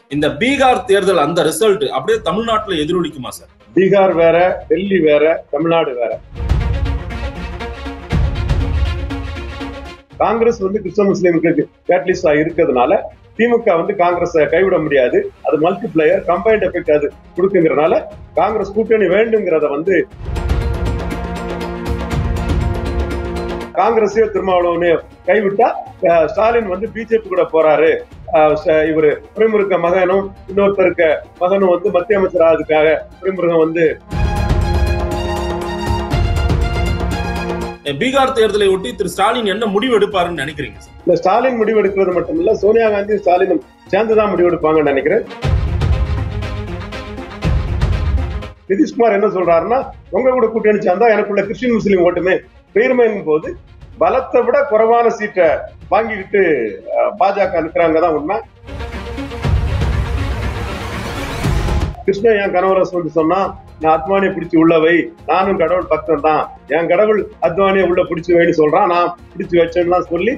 இந்த பீகார் தேர்தல் அந்த ரிசல்ட் அப்படியே தமிழ்நாட்டுல எதிரொலிக்குமா சார் பீகார் வேற டெல்லி வேற தமிழ்நாடு வேற காங்கிரஸ் வந்து கிறிஸ்தவ முஸ்லீம்களுக்கு கேட்லிஸ்டா இருக்கிறதுனால திமுக வந்து காங்கிரஸை கைவிட முடியாது அது மல்டிப்ளையர் கம்பைன்ட் எஃபெக்ட் அது கொடுக்குங்கிறனால காங்கிரஸ் கூட்டணி வேண்டுங்கிறத வந்து காங்கிரஸையோ திருமாவளவனையோ கைவிட்டா அஹ், ஸ்டாலின் வந்து பிஜேபி கூட போறாரு அஹ், ச- இவரு துரைமுருக மகனும் இன்னொருத்தருக்க மகனும் வந்து மத்திய அமைச்சர் ஆகிறதுக்காக துரைமுருகன் வந்து பீகார் தேர்தலை ஒட்டி திரு ஸ்டாலின் என்ன முடிவு எடுப்பாருன்னு நினைக்கிறீங்க சார் இந்த ஸ்டாலின் முடிவெடுக்கிறது மட்டும் இல்ல சோனியா காந்தி ஸ்டாலினும் சேர்ந்துதான் முடிவெடுப்பாங்கன்னு நினைக்கிறேன் நிதிஷ்குமார் என்ன சொல்றாருன்னா உங்க கூட கூட்டணி சேர்ந்தா எனக்குள்ள கிறிஸ்டின் முஸ்லீம் ஓட்டுமே பெருமைங்கும் போது பலத்தை விட குறைவான சீட்டை வாங்கிக்கிட்டு அஹ், பாஜக நிற்கிறாங்க தான் உண்மை கிருஷ்ணன் என் கணவரஸ் வந்து சொன்னா நான் அத்வானியை பிடிச்சு உள்ள வை நானும் கடவுள் பக்தன் தான் என் கடவுள் அத்வானியை உள்ள பிடிச்சு வைன்னு சொல்றான் நான் பிடிச்சு வச்சேன்னா சொல்லி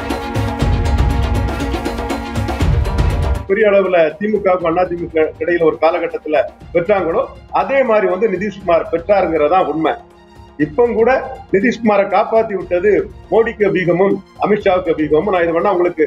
பெரிய அளவுல திமுகவுக்கும் அண்ணா திமுக இடையில ஒரு காலகட்டத்துல பெற்றாங்களோ அதே மாதிரி வந்து நிதிஷ்குமார் பெற்றாருங்கிறதா உண்மை இப்போ கூட நிதிஷ்குமாரை காப்பாத்தி விட்டது மோடிக்கு பீகமும் அமித்ஷாவுக்கு பீகமும் நான் இது வேணா உங்களுக்கு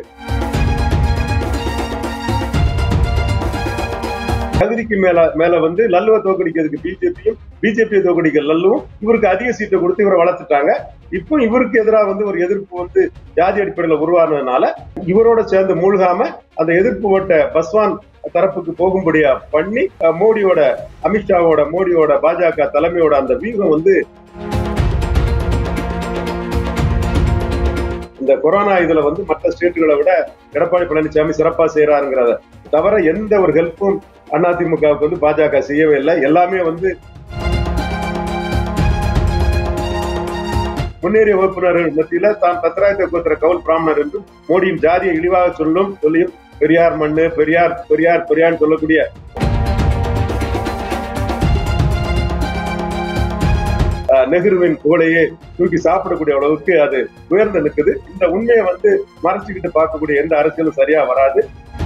தகுதிக்கு மேல மேல வந்து லல்லுவை தோக்கடிக்கிறதுக்கு பிஜேபியும் பிஜேபியை தோக்கடிக்க லல்லுவும் இவருக்கு அதிக சீட்டை கொடுத்து இவரை வளர்த்துட்டாங்க இப்போ இவருக்கு எதிராக வந்து ஒரு எதிர்ப்பு வந்து ஜாதி அடிப்படையில உருவானதுனால இவரோட சேர்ந்து மூழ்காம அந்த எதிர்ப்பு ஓட்ட பஸ்வான் தரப்புக்கு போகும்படியா பண்ணி அஹ், மோடியோட அமித்ஷாவோட மோடியோட பாஜக தலைமையோட அந்த வீகம் வந்து இந்த கொரோனா இதுல வந்து மற்ற ஸ்டேட்டுகளை விட எடப்பாடி பழனிசாமி சிறப்பா செய்யறாருங்கிறத தவிர எந்த ஒரு ஹெல்ப்பும் அதிமுகவுக்கு வந்து பாஜக செய்யவே இல்லை எல்லாமே வந்து முன்னேறிய வகுப்பினர்கள் மத்தியில தான் பத்திராயத்தை கோத்திர கவுல் பிராமணர் என்றும் மோடியின் ஜாதியை இழிவாக சொல்லும் சொல்லியும் பெரியார் மண்ணு பெரியார் பெரியார் பெரியார் சொல்லக்கூடிய அஹ், நெஹ்ருவின் புகழையே தூக்கி சாப்பிடக்கூடிய அளவுக்கு அது உயர்ந்து நிற்குது இந்த உண்மையை வந்து மறைச்சுக்கிட்டு பார்க்கக்கூடிய எந்த அரசியலும் சரியா வராது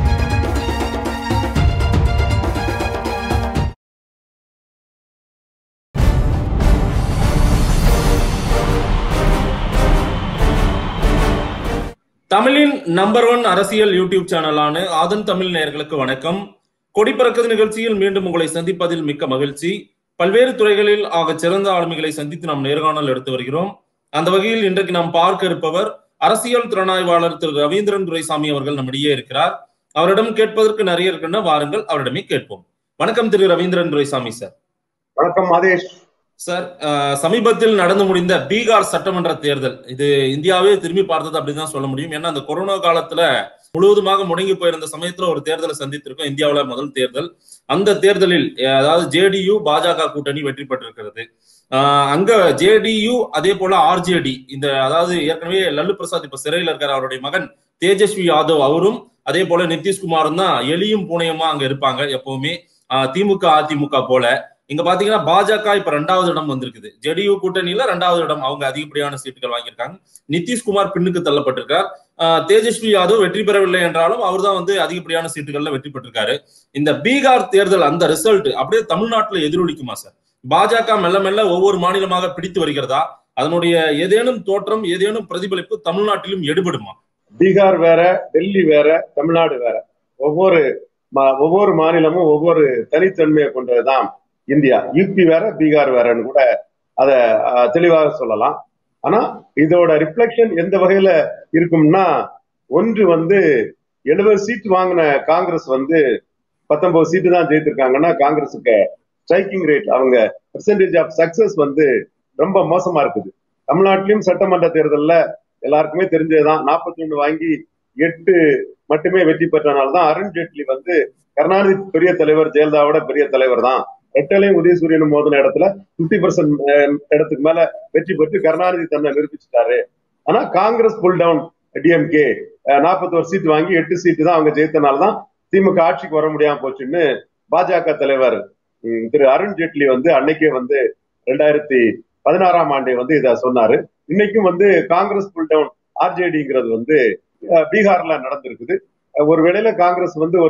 தமிழின் நம்பர் ஒன் அரசியல் யூடியூப் சேனலான ஆதன் தமிழ் நேயர்களுக்கு வணக்கம் கொடி பறக்குது நிகழ்ச்சியில் மீண்டும் உங்களை சந்திப்பதில் மிக்க மகிழ்ச்சி பல்வேறு துறைகளில் ஆக சிறந்த ஆளுமைகளை சந்தித்து நாம் நேர்காணல் எடுத்து வருகிறோம் அந்த வகையில் இன்றைக்கு நாம் பார்க்க இருப்பவர் அரசியல் திறனாய்வாளர் திரு ரவீந்திரன் துரைசாமி அவர்கள் நம்மிடையே இருக்கிறார் அவரிடம் கேட்பதற்கு நிறைய இருக்கின்ற வாருங்கள் அவரிடமே கேட்போம் வணக்கம் திரு ரவீந்திரன் துரைசாமி சார் வணக்கம் மாதேஷ் சார் அஹ், சமீபத்தில் நடந்து முடிந்த பீகார் சட்டமன்ற தேர்தல் இது இந்தியாவே திரும்பி பார்த்தது அப்படிதான் சொல்ல முடியும் ஏன்னா அந்த கொரோனா காலத்துல முழுவதுமாக முடங்கி போயிருந்த சமயத்துல ஒரு தேர்தலை சந்தித்திருக்கோம் இந்தியாவுல முதல் தேர்தல் அந்த தேர்தலில் அஹ், அதாவது ஜேடியு பாஜக கூட்டணி வெற்றி பெற்றிருக்கிறது அஹ், அங்க ஜேடியு அதே போல ஆர்ஜேடி இந்த அதாவது ஏற்கனவே லல்லு பிரசாத் இப்ப சிறையில் இருக்கார் அவருடைய மகன் தேஜஸ்வி யாதவ் அவரும் அதே போல நிதிஷ்குமாரும் தான் எலியும் பூனையுமா அங்க இருப்பாங்க எப்பவுமே அஹ், திமுக அதிமுக போல இங்க பாத்தீங்கன்னா பாஜக இப்ப ரெண்டாவது இடம் வந்திருக்குது ஜெடியு கூட்டணியில ரெண்டாவது இடம் அவங்க அதிகப்படியான சீட்டுகள் வாங்கியிருக்காங்க நிதிஷ்குமார் பின்னுக்கு தள்ளப்பட்டிருக்கார் ஆஹ் தேஜஸ்வி யாதவ் வெற்றி பெறவில்லை என்றாலும் அவர் தான் வந்து அதிகப்படியான சீட்டுகள்ல வெற்றி பெற்றிருக்காரு இந்த பீகார் தேர்தல் அந்த ரிசல்ட் அப்படியே தமிழ்நாட்டுல எதிரொலிக்குமா சார் பாஜக மெல்ல மெல்ல ஒவ்வொரு மாநிலமாக பிடித்து வருகிறதா அதனுடைய ஏதேனும் தோற்றம் ஏதேனும் பிரதிபலிப்பு தமிழ்நாட்டிலும் எடுபடுமா பீகார் வேற டெல்லி வேற தமிழ்நாடு வேற ஒவ்வொரு மா- ஒவ்வொரு மாநிலமும் ஒவ்வொரு தனித்தன்மையை கொண்டதுதான் இந்தியா யூபி வேற பீகார் வேறன்னு கூட அத அஹ், தெளிவாக சொல்லலாம் ஆனா இதோட ரிஃப்ளெக்ஷன் எந்த வகையில இருக்கும்னா ஒன்று வந்து எழுபது சீட் வாங்கின காங்கிரஸ் வந்து பத்தொன்பது சீட்டு தான் ஜெயித்திருக்காங்கன்னா காங்கிரஸுக்கு ஸ்ட்ரைக்கிங் ரேட் அவங்க பெர்சன்டேஜ் ஆஃப் சக்சஸ் வந்து ரொம்ப மோசமா இருக்குது தமிழ்நாட்டிலும் சட்டமன்ற தேர்தல்ல எல்லாருக்குமே தெரிஞ்சதுதான் 41 வாங்கி எட்டு மட்டுமே வெற்றி பெற்றனால தான் அருண் ஜேட்லி வந்து கருணாநிதி பெரிய தலைவர் ஜெயலலிதாவோட பெரிய தலைவர் தான் ரெட்டலையும் உதயசூரியனும் மோதின இடத்துல பிப்டி பர்சன்ட் இடத்துக்கு மேல வெற்றி பெற்று கருணாநிதி தன்னை நிரூபிச்சுட்டாரு ஆனா காங்கிரஸ் புல் டவுன் டிஎம்கே நாற்பத்தோரு சீட் வாங்கி எட்டு சீட்டு தான் அவங்க ஜெயித்தனால தான் திமுக ஆட்சிக்கு வர முடியாம போச்சுன்னு பாஜக தலைவர் ம், திரு அருண் ஜேட்லி வந்து அன்னைக்கே வந்து ரெண்டாயிரத்தி பதினாறாம் ஆண்டே வந்து இத சொன்னாரு இன்னைக்கும் வந்து காங்கிரஸ் புல் டவுன் ஆர்ஜேடிங்கிறது வந்து அஹ், பீகார்ல நடந்திருக்குது அஹ், ஒரு வேளையில காங்கிரஸ் வந்து ஒரு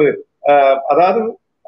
அஹ், அதாவது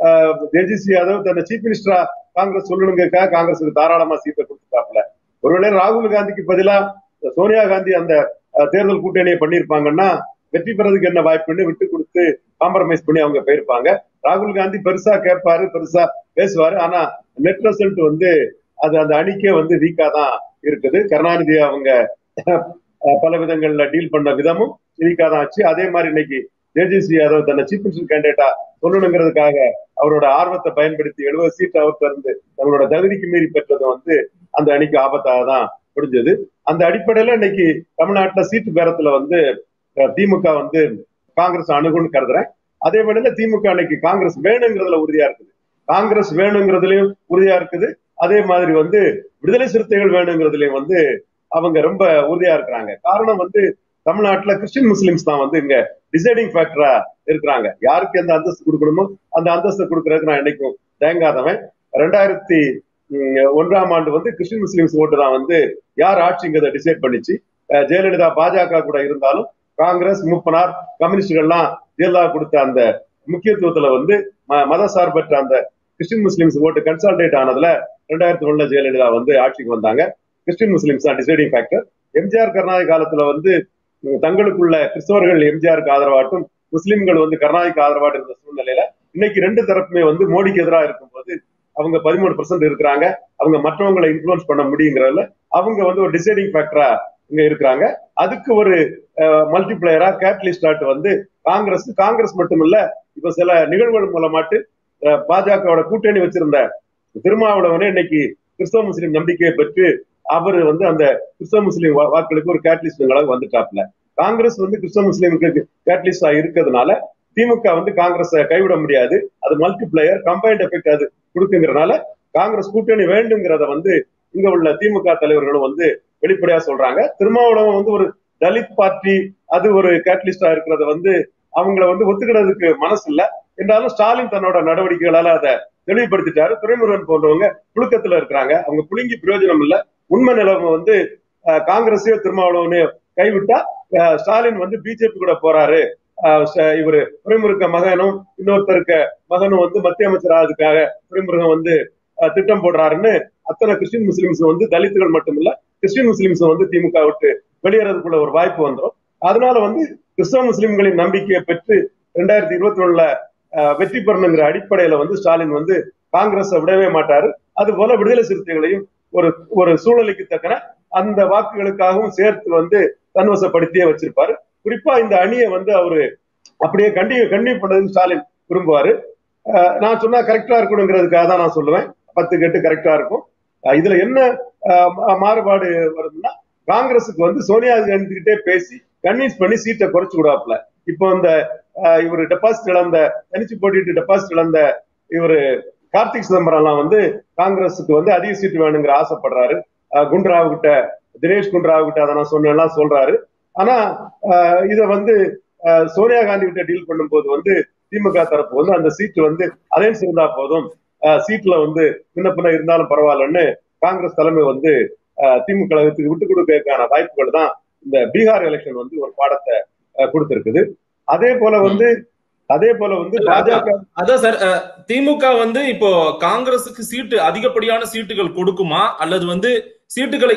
தேஜஸ்வி யாதவ் தன்னை சீஃப் மினிஸ்டரா காங்கிரஸ் சொல்லணுங்கிறதுக்காக காங்கிரஸுக்கு தாராளமா சீட்டை கொடுத்துட்டாப்ல ஒருவேளை ராகுல் காந்திக்கு பதிலா சோனியா காந்தி அந்த அஹ், தேர்தல் கூட்டணியை பண்ணியிருப்பாங்கன்னா வெற்றி பெறதுக்கு என்ன வாய்ப்புன்னு விட்டு கொடுத்து காம்ப்ரமைஸ் பண்ணி அவங்க போயிருப்பாங்க ராகுல் காந்தி பெருசா கேட்பாரு பெருசா பேசுவாரு ஆனா நெட் ரிசல்ட் வந்து அது அந்த அணிக்கே வந்து வீக்கா தான் இருக்குது கருணாநிதி அவங்க அஹ், பல விதங்கள்ல டீல் பண்ண விதமும் வீக்கா தான் ஆச்சு அதே மாதிரி இன்னைக்கு தேஜஸ்வி யாதவ் தன்னை சீஃப் மினிஸ்டர் கேண்டிடேட்டா சொல்லணுங்கிறதுக்காக அவரோட ஆர்வத்தை பயன்படுத்தி எழுபது சீட் அவர்கிட்ட இருந்து தங்களோட தகுதிக்கு மீறி பெற்றது வந்து அந்த அணிக்கு ஆபத்தாக தான் முடிஞ்சது அந்த அடிப்படையில இன்னைக்கு தமிழ்நாட்டுல சீட்டு பேரத்துல வந்து அஹ், திமுக வந்து காங்கிரஸ் அணுகுன்னு கருதுறேன் அதே வேளையில திமுக இன்னைக்கு காங்கிரஸ் வேணுங்கிறதுல உறுதியா இருக்குது காங்கிரஸ் வேணுங்கிறதுலயும் உறுதியா இருக்குது அதே மாதிரி வந்து விடுதலை சிறுத்தைகள் வேணுங்கிறதுலயும் வந்து அவங்க ரொம்ப உறுதியா இருக்கிறாங்க காரணம் வந்து தமிழ்நாட்டுல கிறிஸ்டின் முஸ்லிம்ஸ் தான் வந்து இங்க டிசைடிங் ஃபேக்டரா இருக்கிறாங்க யாருக்கு எந்த அந்தஸ்து கொடுக்கணுமோ அந்த அந்தஸ்து கொடுக்கறதுக்கு நான் என்னைக்கும் தேங்காதவன் ரெண்டாயிரத்தி உம், ஒன்றாம் ஆண்டு வந்து கிறிஸ்டின் முஸ்லிம்ஸ் ஓட்டு தான் வந்து யார் ஆட்சிங்கிறத டிசைட் பண்ணிச்சு அஹ், ஜெயலலிதா பாஜக கூட இருந்தாலும் காங்கிரஸ் மூப்பனார் கம்யூனிஸ்டுகள்லாம் ஜெயலலிதா கொடுத்த அந்த முக்கியத்துவத்துல வந்து ம- மத சார்பற்ற அந்த கிறிஸ்டின் முஸ்லிம்ஸ் ஓட்டு கன்சால்டேட் ஆனதுல ரெண்டாயிரத்தி ஒண்ணுல ஜெயலலிதா வந்து ஆட்சிக்கு வந்தாங்க கிறிஸ்டின் முஸ்லிம்ஸ் தான் டிசைடிங் ஃபேக்டர் எம்ஜிஆர் கருணாநிதி காலத்துல வந்து உம், தங்களுக்குள்ள கிறிஸ்தவர்கள் எம்ஜிஆருக்கு ஆதரவாட்டும் முஸ்லிம்கள் வந்து கருணாநிதிக்கு ஆதரவாட்டு இருந்த சூழ்நிலையில இன்னைக்கு ரெண்டு தரப்புமே வந்து மோடிக்கு எதிராக இருக்கும்போது அவங்க பதிமூணு பர்சன்ட் இருக்கிறாங்க அவங்க மற்றவங்களை இன்ஃபுளுன்ஸ் பண்ண முடியுங்கிறதுல அவங்க வந்து ஒரு டிசைடிங் ஃபேக்டரா இங்க இருக்கிறாங்க அதுக்கு ஒரு மல்டிப்ளேயரா கேட்டலிஸ்டாட் வந்து காங்கிரஸ் காங்கிரஸ் மட்டும் இல்ல இப்ப சில நிகழ்வுகள் மூலமாட்டு அஹ், பாஜகவோட கூட்டணி வச்சிருந்த திருமாவளவனே இன்னைக்கு கிறிஸ்தவ முஸ்லிம் நம்பிக்கையை பெற்று அவர் வந்து அந்த கிறிஸ்தவ முஸ்லிம் வா- வாக்களுக்கு ஒரு கேட்டலிஸ்ட்களாக வந்துட்டாப்ல காங்கிரஸ் வந்து கிறிஸ்தவ முஸ்லிம்களுக்கு கேட்டலிஸ்டா இருக்கிறதுனால திமுக வந்து காங்கிரஸை கைவிட முடியாது அது மல்டிப்ளேயர் கம்பைன்ட் எஃபெக்ட் அது கொடுக்குங்கிறனால காங்கிரஸ் கூட்டணி வேண்டுங்கிறத வந்து இங்க உள்ள திமுக தலைவர்களும் வந்து வெளிப்படையா சொல்றாங்க திருமாவளவன் வந்து ஒரு தலித் பார்ட்டி அது ஒரு கேட்டலிஸ்டா இருக்கிறத வந்து அவங்கள வந்து ஒத்துக்கிறதுக்கு மனசு இல்ல என்றாலும் ஸ்டாலின் தன்னோட நடவடிக்கைகளால அதை தெளிவுபடுத்திட்டாரு துரைமுருகன் போன்றவங்க புழுக்கத்துல இருக்கிறாங்க அவங்க புழுங்கி பிரயோஜனம் இல்ல உண்மை நிலைமை வந்து அஹ், காங்கிரஸையோ திருமாவளவனையோ கைவிட்டா அஹ், ஸ்டாலின் வந்து பிஜேபி கூட போறாரு அஹ், ச- இவரு துரைமுருக மகனும் இன்னொருத்தருக்க மகனும் வந்து மத்திய அமைச்சர் ஆகிறதுக்காக துரைமுருகன் வந்து அஹ், திட்டம் போடுறாருன்னு அத்தனை கிறிஸ்டின் முஸ்லிம்ஸ் வந்து தலித்துகள் மட்டும் இல்ல கிறிஸ்டின் முஸ்லிம்ஸ் வந்து திமுக விட்டு வெளியேறதுக்குள்ள ஒரு வாய்ப்பு வந்துடும் அதனால வந்து கிறிஸ்தவ முஸ்லிம்களின் நம்பிக்கையை பெற்று ரெண்டாயிரத்தி இருபத்தி ஒண்ணுல வெற்றி பெறணுங்கிற அடிப்படையில வந்து ஸ்டாலின் வந்து காங்கிரஸை விடவே மாட்டாரு அது போல விடுதலை சிறுத்தைகளையும் ஒரு ஒரு சூழலுக்கு தக்கன அந்த வாக்குகளுக்காகவும் சேர்த்து வந்து தன்வசப்படுத்தியே வச்சிருப்பாரு குறிப்பா இந்த அணியை வந்து அவரு அப்படியே கண்டி கண்டினியூ பண்ணதுன்னு ஸ்டாலின் விரும்புவாரு அஹ் நான் சொன்னா கரெக்டா இருக்கணுங்கிறதுக்காக தான் நான் சொல்லுவேன் பத்து கெட்டு கரெக்டா இருக்கும் அஹ் இதுல என்ன அஹ் மா- மாறுபாடு வருதுன்னா காங்கிரஸுக்கு வந்து சோனியா காந்திகிட்டே பேசி கன்வின்ஸ் பண்ணி சீட்டை குறைச்சு விடாப்புல இப்போ இந்த அஹ், இவரு டெபாசிட் இழந்த தனிச்சு போட்டிட்டு டெபாசிட் இழந்த இவரு கார்த்திக் சிதம்பரம் எல்லாம் வந்து காங்கிரஸுக்கு வந்து அதிக சீட்டு வேணுங்கிற ஆசைப்படுறாரு அஹ், குண்டுராவ் கிட்ட தினேஷ் குண்டுராவ் கிட்ட அதை நான் சொன்னேன்லாம் சொல்றாரு ஆனா அஹ், இத வந்து அஹ், சோனியா காந்தி கிட்ட டீல் பண்ணும்போது வந்து திமுக தரப்பு வந்து அந்த சீட்டு வந்து அலைன்ஸ் இருந்தா போதும் அஹ், சீட்ல வந்து முன்ன பின்ன இருந்தாலும் பரவாயில்லன்னு காங்கிரஸ் தலைமை வந்து அஹ், திமுக கழகத்துக்கு விட்டு கொடுக்கறதுக்கான வாய்ப்புகள் தான் இந்த பீகார் எலெக்ஷன் வந்து ஒரு பாடத்தை அஹ், கொடுத்திருக்குது அதே போல வந்து அதே போல வந்து பாஜக அதான் சார் அஹ், திமுக வந்து இப்போ காங்கிரசுக்கு சீட்டு அதிகப்படியான சீட்டுகள் கொடுக்குமா அல்லது வந்து சீட்டுகளை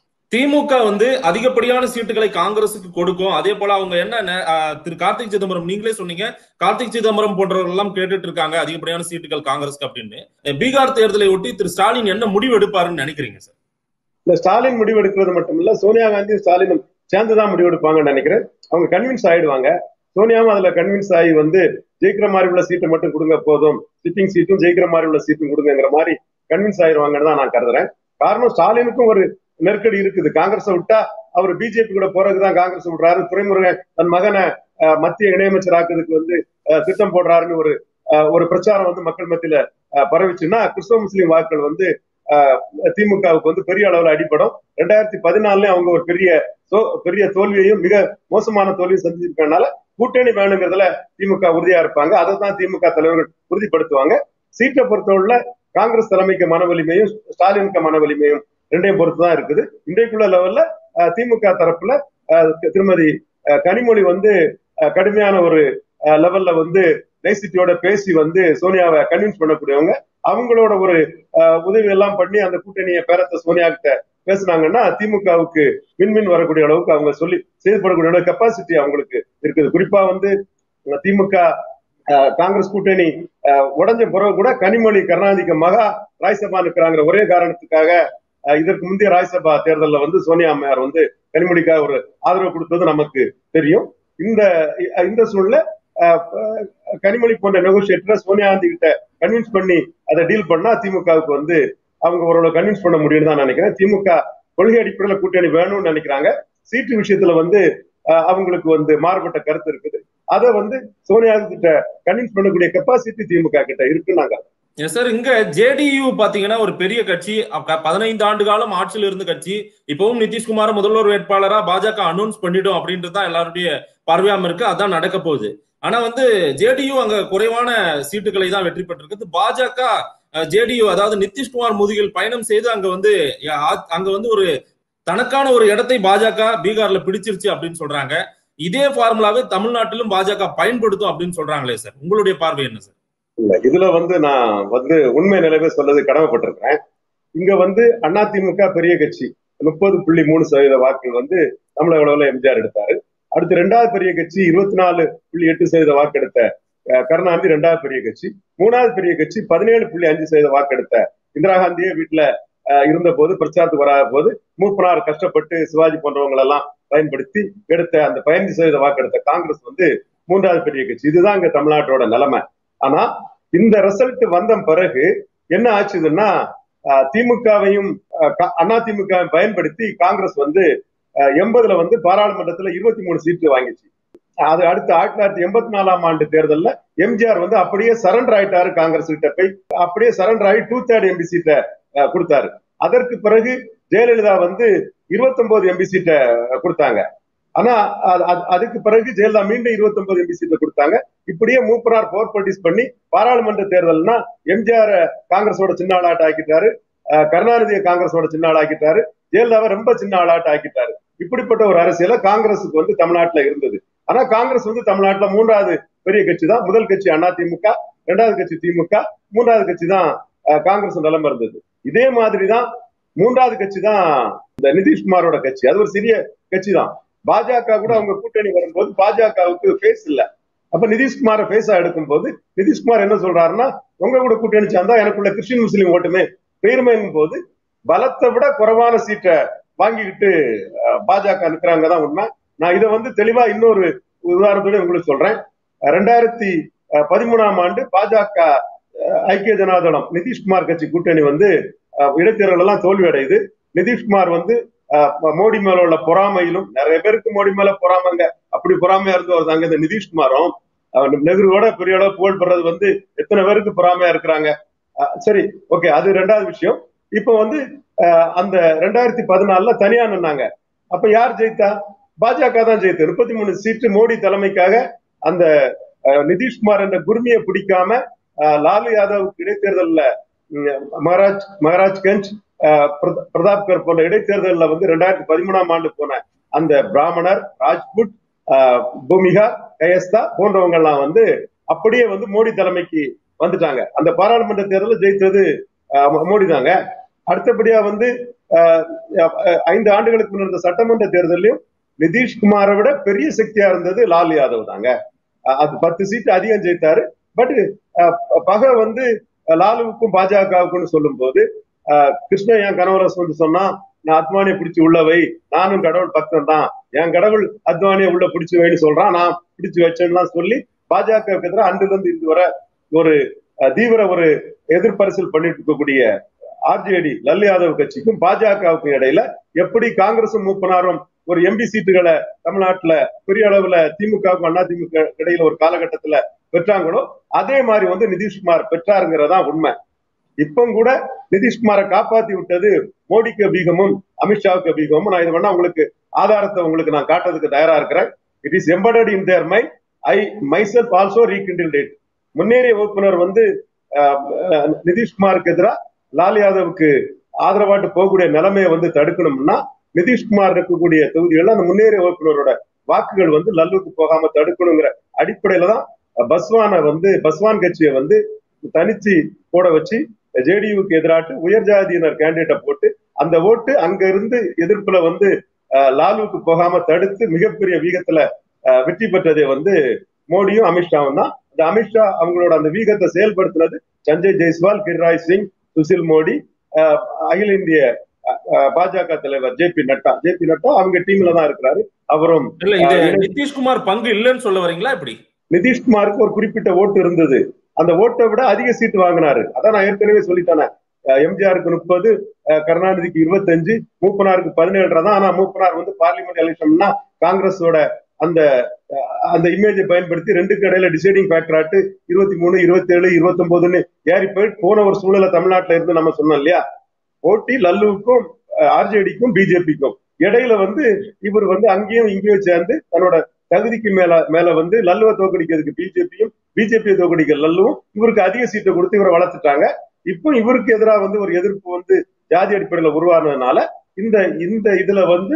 திமுக வந்து அதிகப்படியான சீட்டுகளை காங்கிரசுக்கு கொடுக்கும் அதே போல அவங்க என்ன நெ- அஹ், திரு கார்த்திக் சிதம்பரம் நீங்களே சொன்னீங்க கார்த்திக் சிதம்பரம் போன்றவர்கள் எல்லாம் கேட்டுட்டு இருக்காங்க அதிகப்படியான சீட்டுகள் காங்கிரஸ்க்கு அப்படின்னு அஹ், பீகார் தேர்தலை ஒட்டி திரு ஸ்டாலின் என்ன முடிவு எடுப்பாருன்னு நினைக்கிறீங்க சார் இந்த ஸ்டாலின் முடிவு எடுக்கிறது மட்டும் இல்ல சோனியா காந்தி ஸ்டாலினும் சேர்ந்துதான் முடிவு எடுப்பாங்கன்னு நினைக்கிறேன் அவங்க கன்வின்ஸ் ஆயிடுவாங்க சோனியாவும் அதுல கன்வின்ஸ் ஆகி வந்து ஜெயிக்கிற மாதிரி உள்ள சீட்டை மட்டும் கொடுங்க போதும் சிட்டிங் சீட்டும் ஜெயிக்கிற மாதிரி உள்ள சீட்டும் கொடுங்கிற மாதிரி கன்வின்ஸ் ஆயிருவாங்கன்னு தான் நான் கருதுறேன் காரணம் ஸ்டாலினுக்கும் ஒரு நெருக்கடி இருக்குது காங்கிரஸை விட்டா அவர் பிஜேபி கூட போறதுதான் காங்கிரஸ் விடுறாரு துரைமுருகன் தன் மகனை அஹ், மத்திய இணையமைச்சர் ஆக்குறதுக்கு வந்து அஹ், திட்டம் போடுறாருன்னு ஒரு அஹ், ஒரு பிரச்சாரம் வந்து மக்கள் மத்தியில அஹ், பரவிச்சுன்னா கிறிஸ்தவ முஸ்லீம் வாக்குகள் வந்து அஹ், திமுகவுக்கு வந்து பெரிய அளவுல அடிபடும் ரெண்டாயிரத்தி பதினாலுலயும் அவங்க ஒரு பெரிய தோ- பெரிய தோல்வியையும் மிக மோசமான தோல்வியும் சந்திச்சிருக்கனால கூட்டணி வேணுங்கிறதுல திமுக உறுதியா இருப்பாங்க அதை தான் திமுக தலைவர்கள் உறுதிப்படுத்துவாங்க சீட்டை பொறுத்தவரையில காங்கிரஸ் தலைமைக்கு மன வலிமையும் ஸ்டாலினுக்கு மன வலிமையும் ரெண்டையும் பொறுத்து தான் இருக்குது இன்றைக்குள்ள லெவல்ல அஹ், திமுக தரப்புல அஹ், திருமதி அஹ், கனிமொழி வந்து அஹ், கடுமையான ஒரு லெவல்ல வந்து நைசிட்டியோட பேசி வந்து சோனியாவை கன்வின்ஸ் பண்ணக்கூடியவங்க அவங்களோட ஒரு அஹ், உதவி எல்லாம் பண்ணி அந்த கூட்டணியை பேரத்தை சோனியா கிட்ட பேசுனாங்கன்னா திமுகவுக்கு மின்மின் வரக்கூடிய அளவுக்கு அவங்க சொல்லி செயல்படக்கூடிய அளவு கெப்பாசிட்டி அவங்களுக்கு இருக்குது குறிப்பா வந்து அஹ், திமுக அஹ், காங்கிரஸ் கூட்டணி அஹ், உடைஞ்ச பிறகு கூட கனிமொழி கருணாநிதிக்கு மகா ராஜ்சபா இருக்கிறாங்கிற ஒரே காரணத்துக்காக அஹ், இதற்கு முந்தைய ராஜ்சபா தேர்தலில் வந்து சோனியா அம்மையார் வந்து கனிமொழிக்காக ஒரு ஆதரவு கொடுத்தது நமக்கு தெரியும் இந்த இந்த சூழ்நிலை அஹ், அஹ், கனிமொழி போன்ற நெகோசியேட்டரை சோனியா காந்தி கிட்ட கன்வின்ஸ் பண்ணி அதை டீல் பண்ணா திமுகவுக்கு வந்து அவங்க ஓரளவு கன்வின்ஸ் பண்ண முடியும்னு தான் நினைக்கிறேன் திமுக கொள்கை அடிப்படையில் கூட்டணி வேணும்னு நினைக்கிறாங்க சீட்டு விஷயத்துல வந்து அஹ், அவங்களுக்கு வந்து மாறுபட்ட கருத்து இருக்குது அதை வந்து சோனியா காந்தி கிட்ட கன்வின்ஸ் பண்ணக்கூடிய கெப்பாசிட்டி திமுக கிட்ட இருக்குன்னாங்க எஸ் சார் இங்க ஜேடியு பாத்தீங்கன்னா ஒரு பெரிய கட்சி அப்ப பதினைந்து ஆண்டு காலம் ஆட்சியில் இருந்த கட்சி இப்பவும் நிதிஷ்குமார் முதல்வர் வேட்பாளரா பாஜக அனௌன்ஸ் பண்ணிடும் அப்படின்றது தான் எல்லாருடைய பார்வையாம இருக்கு அதான் நடக்க போகுது ஆனா வந்து ஜேடியு அங்க குறைவான சீட்டுகளை தான் வெற்றி பெற்றிருக்கு பாஜக ஜேடியு அதாவது நிதிஷ்குமார் முதுகில் பயணம் செய்து அங்க வந்து அ- அங்க வந்து ஒரு தனக்கான ஒரு இடத்தை பாஜக பீகார்ல பிடிச்சிருச்சு அப்படின்னு சொல்றாங்க இதே ஃபார்முலாவை தமிழ்நாட்டிலும் பாஜக பயன்படுத்தும் அப்படின்னு சொல்றாங்களே சார் உங்களுடைய பார்வை என்ன சார் இல்ல இதுல வந்து நான் வந்து உண்மை நிலைமை சொல்லது கடமைப்பட்டிருக்கிறேன் இங்க வந்து அதிமுக பெரிய கட்சி முப்பது புள்ளி மூணு சதவீத வாக்குகள் வந்து தமிழக அளவுல எம்ஜிஆர் எடுத்தாரு அடுத்து ரெண்டாவது பெரிய கட்சி இருபத்தி நாலு புள்ளி எட்டு சதவீத வாக்கு எடுத்த அஹ், கருணாநிதி ரெண்டாவது பெரிய கட்சி மூணாவது பெரிய கட்சி பதினேழு புள்ளி அஞ்சு சதவீத வாக்கு எடுத்த இந்திரா காந்தியே வீட்டுல அஹ், இருந்த போது பிரச்சாரத்துக்கு வராத போது மூப்பனார் கஷ்டப்பட்டு சிவாஜி போன்றவங்க எல்லாம் பயன்படுத்தி எடுத்த அந்த பதினஞ்சு சதவீத வாக்கு எடுத்த காங்கிரஸ் வந்து மூன்றாவது பெரிய கட்சி இதுதான் இங்க தமிழ்நாட்டோட நிலைமை ஆனா இந்த ரிசல்ட் வந்த பிறகு என்ன ஆச்சுதுன்னா அஹ், திமுகவையும் அண்ணா திமுக பயன்படுத்தி காங்கிரஸ் வந்து அஹ், எண்பதுல வந்து பாராளுமன்றத்துல இருபத்தி மூணு சீட்டு வாங்கிச்சு அது அடுத்து ஆயிரத்தி தொள்ளாயிரத்தி எண்பத்தி நாலாம் ஆண்டு தேர்தல்ல எம்ஜிஆர் வந்து அப்படியே சரண்டர் ஆயிட்டாரு காங்கிரஸ் கிட்ட போய் அப்படியே சரண்டர் ஆகி டூ தேர்ட் எம்பி சீட்டை அஹ், கொடுத்தாரு அதற்கு பிறகு ஜெயலலிதா வந்து 29 எம்பி சீட்டை அஹ், கொடுத்தாங்க ஆனா அது- அது- அதுக்கு பிறகு ஜெயலலிதா மீண்டும் 29 எம்பி சீட்டை கொடுத்தாங்க இப்படியே மூப்பனார் போர் பர்டிஸ் பண்ணி பாராளுமன்ற தேர்தல்னா எம்ஜிஆர் காங்கிரஸோட சின்ன ஆளாட்ட ஆக்கிட்டாரு அஹ், கருணாநிதியை காங்கிரஸோட சின்ன ஆளாக்கிட்டாரு ஜெயலலிதாவை ரொம்ப சின்ன ஆளாட்ட ஆக்கிட்டாரு இப்படிப்பட்ட ஒரு அரசியல காங்கிரஸுக்கு வந்து தமிழ்நாட்டுல இருந்தது ஆனா காங்கிரஸ் வந்து தமிழ்நாட்டுல மூன்றாவது பெரிய கட்சி தான் முதல் கட்சி அதிமுக இரண்டாவது கட்சி திமுக மூன்றாவது கட்சி தான் அஹ், காங்கிரஸ் நிலைமை இருந்தது இதே மாதிரி தான் மூன்றாவது கட்சி தான் இந்த நிதிஷ்குமாரோட கட்சி அது ஒரு சிறிய கட்சி தான் பாஜக கூட அவங்க கூட்டணி வரும்போது பாஜகவுக்கு ஃபேஸ் இல்ல அப்ப நிதிஷ்குமாரை ஃபேஸா எடுக்கும் போது நிதிஷ்குமார் என்ன சொல்றாருன்னா உங்க கூட கூட்டணி சேர்ந்தா எனக்குள்ள கிறிஸ்டின் முஸ்லீம் ஓட்டுமே பெருமைங்கும் போது பலத்தை விட குறைவான சீட்டை வாங்கிக்கிட்டு அஹ், பாஜக நிற்கிறாங்க தான் உண்மை நான் இதை வந்து தெளிவா இன்னொரு உதாரணத்தோட உங்களுக்கு சொல்றேன் அஹ், ரெண்டாயிரத்தி அஹ், பதிமூணாம் ஆண்டு பாஜக அஹ், ஐக்கிய ஜனதாதளம் நிதிஷ்குமார் கட்சி கூட்டணி வந்து அஹ், இடைத்தேர்தல் எல்லாம் தோல்வி அடையுது நிதிஷ்குமார் வந்து அஹ், மோடி மேல உள்ள பொறாமையிலும் நிறைய பேருக்கு மோடி மேல பொறாமைங்க அப்படி பொறாமையா இருந்து வருதாங்க இந்த நிதிஷ்குமாரும் அவர் நெஹ்ருவோட பெரிய அளவு புகழ் பெறது வந்து எத்தனை பேருக்கு பொறாமையா இருக்கிறாங்க அஹ், சரி ஓகே அது ரெண்டாவது விஷயம் இப்ப வந்து அஹ், அந்த ரெண்டாயிரத்தி பதினாலுல தனியா நின்னாங்க அப்ப யார் ஜெயித்தா பாஜக தான் ஜெயித்து முப்பத்தி மூணு சீட்டு மோடி தலைமைக்காக அந்த அஹ், நிதிஷ்குமார் என்ற குருமியை பிடிக்காம அஹ், லாலு யாதவுக்கு இடைத்தேர்தல்ல ம், மகாராஜ் மகாராஜ்கஞ்ச் அஹ், பிரத- பிரதாப்கர் போன்ற இடைத்தேர்தலில் வந்து ரெண்டாயிரத்தி பதிமூணாம் ஆண்டு போன அந்த பிராமணர் ராஜ்புட் அஹ், பூமிகா கயஸ்தா போன்றவங்க எல்லாம் வந்து அப்படியே வந்து மோடி தலைமைக்கு வந்துட்டாங்க அந்த பாராளுமன்ற தேர்தலில் ஜெயித்தது அஹ், மோ- மோடி தாங்க அடுத்தபடியா வந்து அஹ், அஹ், ஐந்து ஆண்டுகளுக்கு முன்னர் இருந்த சட்டமன்ற தேர்தலையும் நிதிஷ்குமாரை விட பெரிய சக்தியா இருந்தது லால் யாதவ் தாங்க அஹ், அது பத்து சீட்டு அதிகம் ஜெயித்தாரு பட் பகை வந்து அஹ், லாலுவுக்கும் பாஜகவுக்கும் சொல்லும் போது கிருஷ்ணன் என் கணவரஸ் வந்து சொன்னா நான் அத்வானியை பிடிச்சு உள்ள வை நானும் கடவுள் பக்தன் தான் என் கடவுள் அத்வானியை உள்ள பிடிச்சு வைன்னு சொல்றான் நான் பிடிச்சு வச்சேன்லாம் சொல்லி பாஜகவுக்கு எதிராக அன்றுல இருந்து இன்று வர ஒரு அஹ், தீவிர ஒரு எதிர்பரிசல் பண்ணிட்டு இருக்கக்கூடிய ஆர்ஜேடி லல்லு யாதவ் கட்சிக்கும் பாஜகவுக்கும் இடையில எப்படி காங்கிரசும் மூப்பனாரும் ஒரு எம்பி சீட்டுகளை தமிழ்நாட்டுல பெரிய அளவுல திமுகவுக்கும் அண்ணா திமுக இடையில ஒரு காலகட்டத்துல பெற்றாங்களோ அதே மாதிரி வந்து நிதிஷ்குமார் பெற்றாருங்கிறதா உண்மை இப்போ கூட நிதிஷ்குமாரை காப்பாத்தி விட்டது மோடிக்கு பீகமும் அமித்ஷாவுக்கு பீகமும் நான் இது வேணா உங்களுக்கு ஆதாரத்தை உங்களுக்கு நான் காட்டுறதுக்கு தயாரா இருக்கிறேன் it is embedded in there my I myself also rekindle that முன்னேறிய வகுப்பினர் வந்து அஹ், அஹ், நிதிஷ்குமாருக்கு எதிராக லால் யாதவுக்கு ஆதரவாட்டு போகக்கூடிய நிலைமையை வந்து தடுக்கணும்னா நிதிஷ்குமார் இருக்கக்கூடிய தொகுதிகள்ல அந்த முன்னேறிய வகுப்பினரோட வாக்குகள் வந்து லல்லுக்கு போகாம தடுக்கணுங்கிற அடிப்படையில தான் பஸ்வானை வந்து பஸ்வான் கட்சியை வந்து தனிச்சு போட வச்சு ஜேடியுக்கு எதிராட்டு உயர் ஜாதியினர் கேண்டிடேட்டை போட்டு அந்த ஓட்டு அங்க இருந்து எதிர்ப்புல வந்து லாலுவுக்கு போகாம தடுத்து மிகப்பெரிய வீகத்துல வெற்றி பெற்றதை வந்து மோடியும் அமித்ஷாவும் தான் இந்த அமித்ஷா அவங்களோட அந்த வீகத்தை செயல்படுத்தினது சஞ்சய் ஜெய்ஸ்வால் கிரிராஜ் சிங் சுசில் மோடி அகில இந்திய பாஜக தலைவர் J P Nadda J P Nadda அவங்க டீம்ல தான் இருக்கிறாரு அவரும் இல்ல இது நிதிஷ்குமார் பங்கு இல்லைன்னு சொல்ல வரீங்களா இப்படி நிதிஷ்குமாருக்கு ஒரு குறிப்பிட்ட ஓட்டு இருந்தது அந்த ஓட்டை விட அதிக சீட்டு வாங்கினாரு அதான் நான் ஏற்கனவே சொல்லிட்டேனே எம்ஜிஆருக்கு முப்பது கருணாநிதிக்கு இருபத்தஞ்சு மூப்பனாருக்கு பதினேழு தான் ஆனா மூப்பனார் வந்து பார்லிமெண்ட் எலெக்ஷன்னா காங்கிரஸோட அந்த அந்த இமேஜை பயன்படுத்தி ரெண்டுக்கு இடையில டிசைடிங் ஃபேக்டர் ஆட்டு இருபத்தி மூணு இருபத்தி ஏழு இருபத்தி ஒன்பதுன்னு ஏறி போயிட்டு போன ஒரு சூழலை தமிழ்நாட்டுல இருந்து நம்ம சொன்னோம் இல்லையா போட்டி லல்லுவுக்கும் ஆர்ஜேடிக்கும் பிஜேபிக்கும் இடையில வந்து இவர் வந்து அங்கேயும் இங்கேயும் சேர்ந்து தன்னோட தகுதிக்கு மேல மேல வந்து லல்லுவை தோக்கடிக்கிறதுக்கு பிஜேபியும் பிஜேபியை தோக்கடிக்க லல்லுவும் இவருக்கு அதிக சீட்டை கொடுத்து இவரை வளர்த்துட்டாங்க இப்போ இவருக்கு எதிராக வந்து ஒரு எதிர்ப்பு வந்து ஜாதி அடிப்படையில உருவானதுனால இந்த இந்த இதுல வந்து